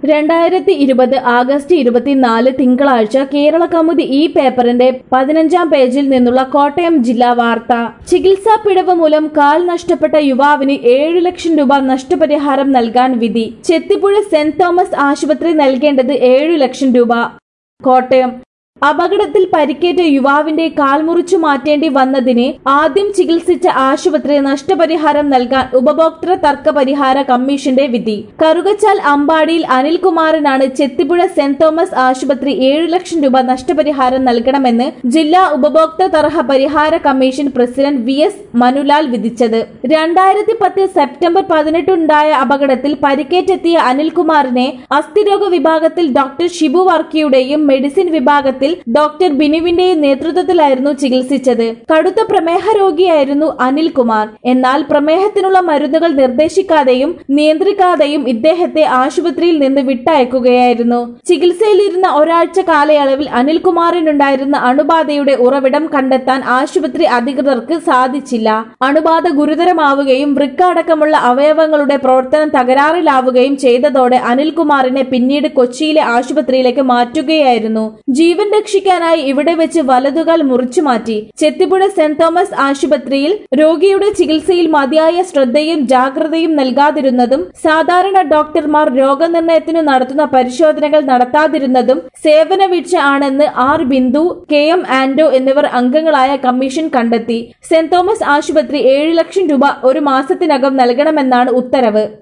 രണ്ടായിരത്തി ഇരുപത് ആഗസ്റ്റ് ഇരുപത്തിനാല് തിങ്കളാഴ്ച കേരള കൗമുദി ഈ പേപ്പറിന്റെ പതിനഞ്ചാം പേജിൽ നിന്നുള്ള കോട്ടയം ജില്ലാ വാർത്ത ചികിത്സാ പിഴവ് മൂലം കാൽ നഷ്ടപ്പെട്ട യുവാവിന് ഏഴു ലക്ഷം രൂപ നഷ്ടപരിഹാരം നൽകാൻ വിധി ചെത്തിപ്പുഴ സെന്റ് തോമസ് ആശുപത്രി നൽകേണ്ടത് ഏഴു ലക്ഷം രൂപ കോട്ടയം അപകടത്തിൽ പരിക്കേറ്റ യുവാവിന്റെ കാൽ മുറിച്ചു മാറ്റേണ്ടി വന്നതിന് ആദ്യം ചികിത്സിച്ച ആശുപത്രി നഷ്ടപരിഹാരം നൽകാൻ ഉപഭോക്തൃ തർക്ക പരിഹാര കമ്മീഷന്റെ വിധി കറുകച്ചാൽ അമ്പാടിയിൽ അനിൽകുമാറിനാണ് ചെത്തിപ്പുഴ സെന്റ് തോമസ് ആശുപത്രി ഏഴു ലക്ഷം രൂപ നഷ്ടപരിഹാരം നൽകണമെന്ന് ജില്ലാ ഉപഭോക്തൃ തർഹ പരിഹാര commission president V S Manulal വിധിച്ചത് രണ്ടായിരത്തി പത്ത് സെപ്റ്റംബർ പതിനെട്ടുണ്ടായ അപകടത്തിൽ പരിക്കേറ്റെത്തിയ അനിൽകുമാറിനെ അസ്ഥിരോഗ വിഭാഗത്തിൽ ഡോക്ടർ ഷിബു വർക്കിയുടെയും മെഡിസിൻ വിഭാഗത്തിൽ ഡോക്ടർ ബിനുവിന്റെയും നേതൃത്വത്തിലായിരുന്നു ചികിത്സിച്ചത് കടുത്ത പ്രമേഹ രോഗിയായിരുന്നു അനിൽകുമാർ എന്നാൽ പ്രമേഹത്തിനുള്ള മരുന്നുകൾ നിർദ്ദേശിക്കാതെയും നിയന്ത്രിക്കാതെയും ഇദ്ദേഹത്തെ ആശുപത്രിയിൽ നിന്ന് വിട്ടയക്കുകയായിരുന്നു ചികിത്സയിലിരുന്ന ഒരാഴ്ച കാലയളവിൽ അനിൽകുമാറിനുണ്ടായിരുന്ന അണുബാധയുടെ ഉറവിടം കണ്ടെത്താൻ ആശുപത്രി അധികൃതർക്ക് സാധിച്ചില്ല അണുബാധ ഗുരുതരമാവുകയും വൃക്ക അടക്കമുള്ള അവയവങ്ങളുടെ പ്രവർത്തനം തകരാറിലാവുകയും ചെയ്തതോടെ അനിൽകുമാറിനെ പിന്നീട് കൊച്ചിയിലെ ആശുപത്രിയിലേക്ക് മാറ്റുകയായിരുന്നു ജീവൻ രക്ഷിക്കാനായി ഇവിടെ വെച്ച് വലതുകാൽ മുറിച്ചു മാറ്റി ചെത്തിപ്പുഴ സെന്റ് തോമസ് ആശുപത്രിയിൽ രോഗിയുടെ ചികിത്സയിൽ മതിയായ ശ്രദ്ധയും ജാഗ്രതയും നൽകാതിരുന്നതും സാധാരണ ഡോക്ടർമാർ രോഗനിർണയത്തിനു നടത്തുന്ന പരിശോധനകൾ നടത്താതിരുന്നതും സേവന വീഴ്ച ആണെന്ന് R Bindu K M Ando എന്നിവർ അംഗങ്ങളായ കമ്മീഷൻ കണ്ടെത്തി സെന്റ് തോമസ് ആശുപത്രി ഏഴ് ലക്ഷം രൂപ ഒരു മാസത്തിനകം നൽകണമെന്നാണ് ഉത്തരവ്